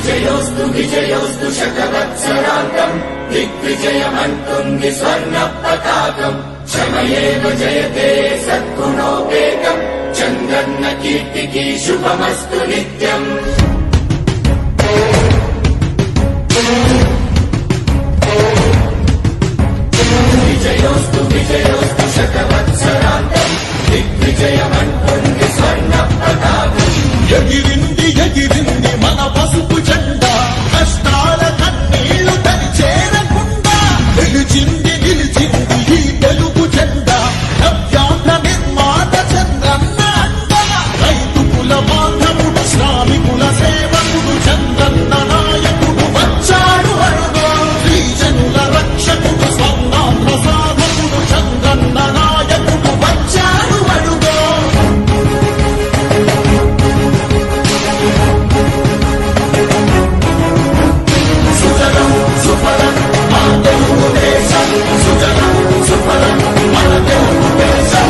విజయోస్తు విజయోస్తు శతవత్సరాంతం దిగ్విజయమంటుంది స్వర్ణ పతాకం క్షమయేవ జయతే సద్గుణోపేతం చంద్రన్న కీర్తికి శుభమస్తు నిత్యం విజయోస్తు విజయోస్తు శతవత్సరాంతం దిగ్విజయమంటుంది స్వర్ణ పతాకం ఎగిరింది ఎగిరింది మన పసుపు జెండా కష్టాల కన్నీళ్లు తని చేరకుండా నిలిచింది నిలిచింది ఈ తెలుగు జెండా నవ్యాంధ్ర నిర్మాత చంద్రన్న అండన రైతు కుల బాంధవుడు శ్రామికుల సేవకుడు చంద్రన్న నాయకుడు వచ్చాడు అడుగు శ్రీజనుల రక్షకుడు స్వర్ణాంధ్ర సాధకుడు చంద్రన్న నాయకుడు వచ్చాడు అడుగు సుజలం సుఫలం మా తెలుగు దేశం సుజలం సుఫలం మన తెలుగు దేశం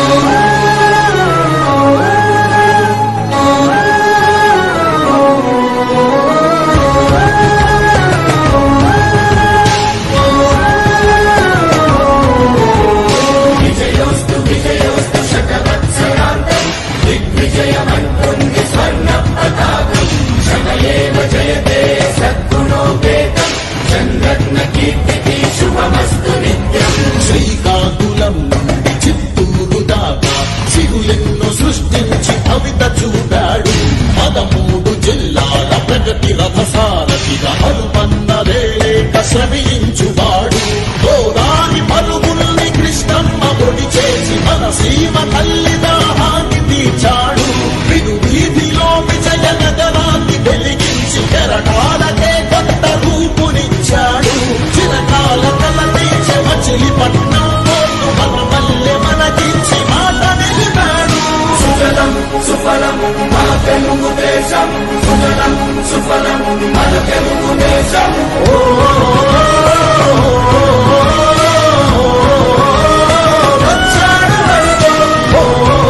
విజయోస్తు విజయోస్తు శతవత్సరాంతం దిగ్విజయమంటుంది స్వర్ణ పతాకం క్షమయేవ జయతే సద్గుణోపేతం చంద్రన్న కీర్తికి శుభమస్తు నిత్యం శ్రీకాకుళం నుండి చిత్తూరు దాకా సిరులెన్నో సృష్టించి కవిత చూపాడు పదమూడు జిల్లాల ప్రగతి రథసారథిగా అలుపన్నదే లేక శ్రమించువాడు గోదారి పరుగుల్ని కృష్ణమ్మ పొడి చేసి మన సీమ తల్లి దాహాన్ని తీర్చాడు విను వీధిలో విజయ నగరాన్ని వెలిగించి కెరటాలకే కొత్త రూపునిచ్చాడు చిరకాల కల తీర్చి మచిలీపట్నం పోర్టు మన మల్లె మనకించి మాట నిలిపాడు సుజలం సుఫలం మా తెలుగు దేశం సుజలం సుఫలం మన తెలుగు దేశం వచ్చాడు అడుగు.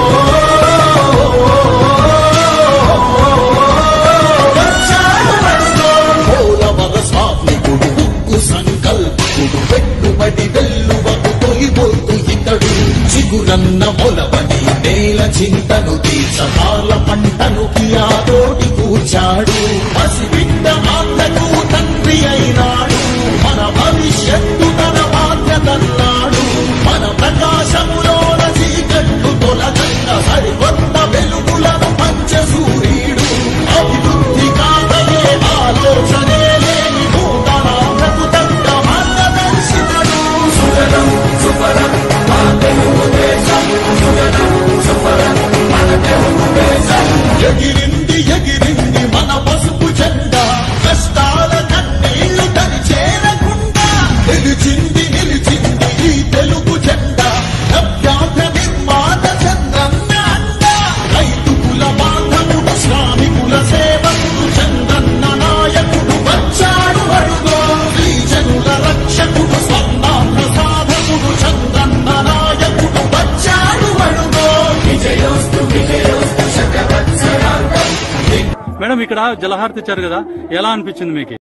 వచ్చాడు అడుగు. పోలవర స్వామికుడు ఉక్కు సంకల్పుడు పెట్టుబడి వెల్లువకు తొలిపోతు ఇతడు చిగురన్న మొలవని నేల చింతను తీర్చకాల పంటను కియాతోటి కూర్చాడు పసిబిడ్డ మాటకు తండ్రి అయినాడు మన భవిష్యత్తు తన బాధ్యతన్నాడు మన ప్రకాశములోన చీకట్లు తొలగంగా సరికొత్త వెలుగులను పంచ సూర్యుడు అభివృద్ధి కాదయే ఆలోచనే లేని నూతనాంధ్రకు తగ్గ మార్గదర్శితుడు సుజలం సుఫలం మా తెలుగు దేశం సుజలం సుఫలం మన తెలుగు దేశం ఎగిరింది ఎగిరింది మన పసుపు జెండా కష్టాల కన్నీళ్లు తని చేరకుండా నిలిచింది నిలిచింది ఈ తెలుగు జెండా నవ్యాంధ్ర నిర్మాత చంద్రన్న అండ రైతు కుల బాంధవుడు శ్రామికుల సేవకుడు చంద్రన్న నాయకుడు వచ్చాడు అడుగు శ్రీజనుల రక్షకుడు స్వర్ణాంధ్ర సాధకుడు చంద్రన్న నాయకుడు వచ్చాడు అడుగు విజయోస్తు విజయోస్తు శతవత్సరాంతం మేడం ఇక్కడ జలహారతి ఇచ్చారు కదా ఎలా అనిపించింది మీకు